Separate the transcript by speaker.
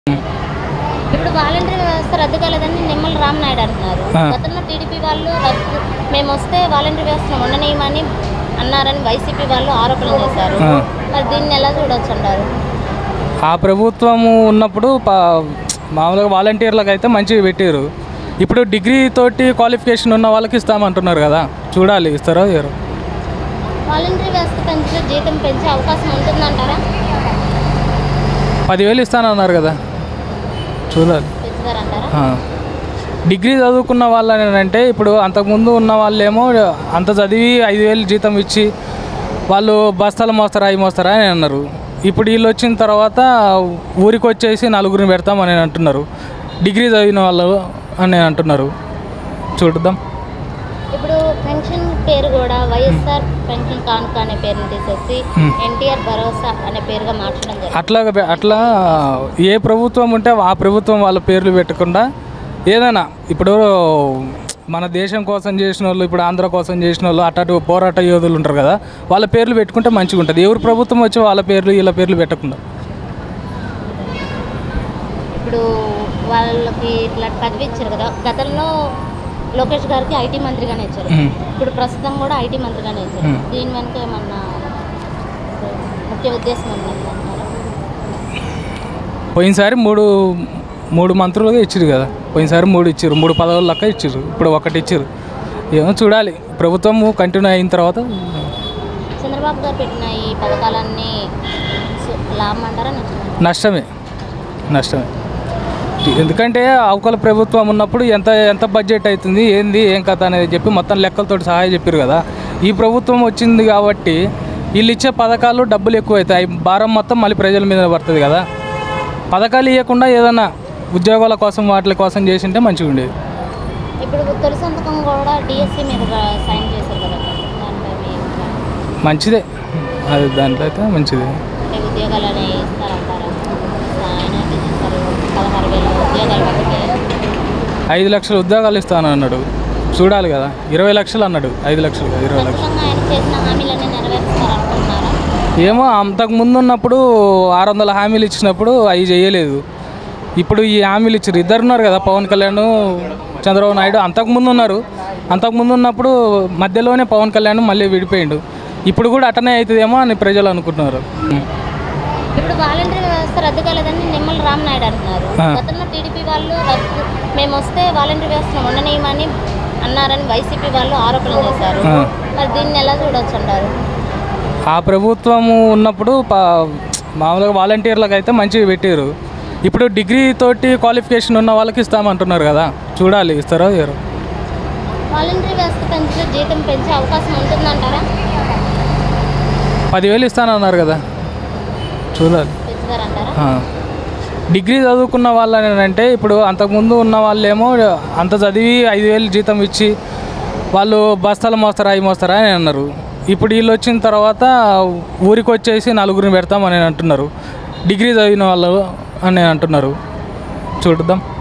Speaker 1: ఇప్పుడు వాలంటరీ వ్యవస్థ రద్దు కాలేదని నిమ్మల రామనాయుడు అంటున్నారు
Speaker 2: ఆ.
Speaker 1: గతంలో టీడీపీ వాళ్ళు రద్దు మేము వస్తే వాలంటరీ వ్యవస్థను ఉండనీయమని అన్నారని వైసీపీ వాళ్ళు ఆరోపణలు చేశారు
Speaker 2: ఆ.
Speaker 1: మరి దీన్ని ఎలా చూడొచ్చు అంటారు
Speaker 2: ఆ ప్రభుత్వము ఉన్నప్పుడు పా మామూలుగా వాలంటీర్లకు అయితే మంచిగా పెట్టారు ఇప్పుడు డిగ్రీ తోటి క్వాలిఫికేషన్ ఉన్న వాళ్ళకి ఇస్తామంటున్నారు కదా చూడాలి ఇస్తారో ఇయ్యరో
Speaker 1: వాలంటరీ వ్యవస్థ పెంచిన జీతం పెంచే అవకాశం ఉంటుందంటారా
Speaker 2: పదివేలు ఇస్తానన్నారు కదా చూడాలి
Speaker 1: పెంచుతారంటారా
Speaker 2: ఆ. డిగ్రీ చదువుకున్న వాళ్ళని అంటే ఇప్పుడు అంతకుముందు ఉన్న వాళ్ళేమో అంత చదివి ఐదు వేలు జీతం ఇచ్చి వాళ్ళు బస్తాలు మోస్తారా అవి మోస్తారా అని అన్నారు ఇప్పుడు వీళ్ళు వచ్చిన తర్వాత ఊరికి వచ్చేసి నలుగురిని పెడతామని అంటున్నారు డిగ్రీ చదివిన వాళ్ళు అని అంటున్నారు చూద్దాం
Speaker 1: ఇప్పుడు పెన్షన్ పేరు కూడా వైఎస్ఆర్ పెన్షన్ కానుక అనే పేరుని తీసేసి
Speaker 2: Hmm.
Speaker 1: ఎన్టీఆర్ భరోసా అనే పేరుగా మార్చడం జరిగింది
Speaker 2: అట్లా అట్లా ఏ ప్రభుత్వం ఉంటే ఆ ప్రభుత్వం వాళ్ళ పేర్లు పెట్టకుండా ఏదైనా ఇప్పుడు మన దేశం కోసం చేసిన వాళ్ళు ఇప్పుడు ఆంధ్ర కోసం చేసిన వాళ్ళు అటు పోరాట యోధులు ఉంటారు కదా వాళ్ళ పేర్లు పెట్టుకుంటే మంచిగా ఉంటుంది ఎవరు ప్రభుత్వం వచ్చి వాళ్ళ పేర్లు వీళ్ళ పేర్లు పెట్టకుండా
Speaker 1: ఇప్పుడు వాళ్ళకి ఇట్లా పదవి ఇచ్చారు కదా గతంలో లోకేష్ గారికి ఐటీ మంత్రిగానే ఇచ్చారు
Speaker 2: మ్మ్.
Speaker 1: ఇప్పుడు ప్రస్తుతం కూడా ఐటీ మంత్రిగానే ఇచ్చారు
Speaker 2: మ్మ్.
Speaker 1: దీని వెనుక ఏమన్నా ముఖ్య ఉద్దేశం ఉందంటారా
Speaker 2: పోయినసారి మూడు మూడు మంత్రులుగా ఇచ్చారు కదా పోయినసారి మూడు ఇచ్చారు మూడు పదవుల లెక్క ఇచ్చారు ఇప్పుడు ఒకటి ఇచ్చారు ఏమో చూడాలి ప్రభుత్వం కంటిన్యూ అయిన తర్వాత
Speaker 1: చంద్రబాబు గారు పెట్టిన ఈ పథకాలన్నీ సు- లాభం అంటారా నష్టం
Speaker 2: నష్టమే నష్టమే ఎందుకంటే అవకల ప్రభుత్వం ఉన్నప్పుడు ఎంత ఎంత బడ్జెట్ అవుతుంది ఏంది ఏం కథ అనేది చెప్పి మొత్తం లెక్కలతో సహాయం చెప్పారు కదా ఈ ప్రభుత్వం వచ్చింది కాబట్టి వీళ్ళు ఇచ్చే పథకాలు డబ్బులు ఎక్కువ అవుతాయి భారం మొత్తం మళ్ళీ ప్రజల మీద పడుతుంది కదా పథకాలు ఇవ్వకుండా ఏదైనా ఉద్యోగాల కోసం వాటి కోసం చేసింటే మంచిగా ఉండేది
Speaker 1: ఇప్పుడు తొలి సంతకం కూడా డిఎస్సి మీద రా- సైన్ చేశారు కదా దానిపై మీ అభిప్రాయం?
Speaker 2: మంచిదే అది దాంట్లో అయితే మంచిది
Speaker 1: అంటే ఉద్యోగాలు అనేవి ఇస్తారంటారా ఆయన అయితే చేశారు పదహారు వేల ఉద్యోగాలు ఒకటి
Speaker 2: ఐదు లక్షల ఉద్యోగాలు ఇస్తాను అన్నాడు చూడాలి కదా ఇరవై లక్షలు అన్నాడు ఐదు లక్షలు కాదు, ఇరవై లక్షలు
Speaker 1: ఖచ్చితంగా ఆయన చేసిన హామీలన్నీ నెరవేరుస్తారు అనుకుంటున్నారా
Speaker 2: ఏమో అంతకు ముందు ఉన్నప్పుడు ఆరు వందల హామీలు ఇచ్చినప్పుడు అవి చేయలేదు ఇప్పుడు ఈ హామీలు ఇచ్చారు ఇద్దరు ఉన్నారు కదా పవన్ కళ్యాణ్ చంద్రబాబు నాయుడు అంతకుముందు ఉన్నారు అంతకుముందు ఉన్నప్పుడు మధ్యలోనే పవన్ కళ్యాణ్ మళ్ళీ విడిపోయిండు ఇప్పుడు కూడా అటనే అవుతుందేమో అని ప్రజలు అనుకుంటున్నారు
Speaker 1: ఇప్పుడు వాలంటరీ వ్యవస్థ రద్దు కాలేదని నిమ్మల రామనాయుడు అంటున్నారు
Speaker 2: ఆ.
Speaker 1: గతంలో టీడీపీ వాళ్ళు రద్దు మేము వస్తే వాలంటరీ వ్యవస్థను ఉండనీయమని అన్నారని వైసీపీ వాళ్ళు ఆరోపణలు చేశారు
Speaker 2: ఆ.
Speaker 1: మరి దీన్ని ఎలా చూడొచ్చు అంటారు
Speaker 2: ఆ ప్రభుత్వము ఉన్నప్పుడు పా మామూలుగా వాలంటీర్లకు అయితే మంచిగా పెట్టారు ఇప్పుడు డిగ్రీ తోటి క్వాలిఫికేషన్ ఉన్న వాళ్ళకి ఇస్తామంటున్నారు కదా చూడాలి ఇస్తారో ఇయ్యరో
Speaker 1: వాలంటరీ వ్యవస్థ పెంచిన జీతం పెంచే అవకాశం ఉంటుందంటారా
Speaker 2: పదివేలు ఇస్తానన్నారు కదా చూడాలి
Speaker 1: పెంచుతారంటారా
Speaker 2: ఆ. డిగ్రీ చదువుకున్న వాళ్ళని అంటే ఇప్పుడు అంతకుముందు ఉన్న వాళ్ళేమో అంత చదివి ఐదు వేలు జీతం ఇచ్చి వాళ్ళు బస్తాలు మోస్తారా అవి మోస్తారా అని అన్నారు ఇప్పుడు వీళ్ళు వచ్చిన తర్వాత ఊరికి వచ్చేసి నలుగురిని పెడతామని అంటున్నారు డిగ్రీ చదివిన వాళ్ళు అని అంటున్నారు చూద్దాం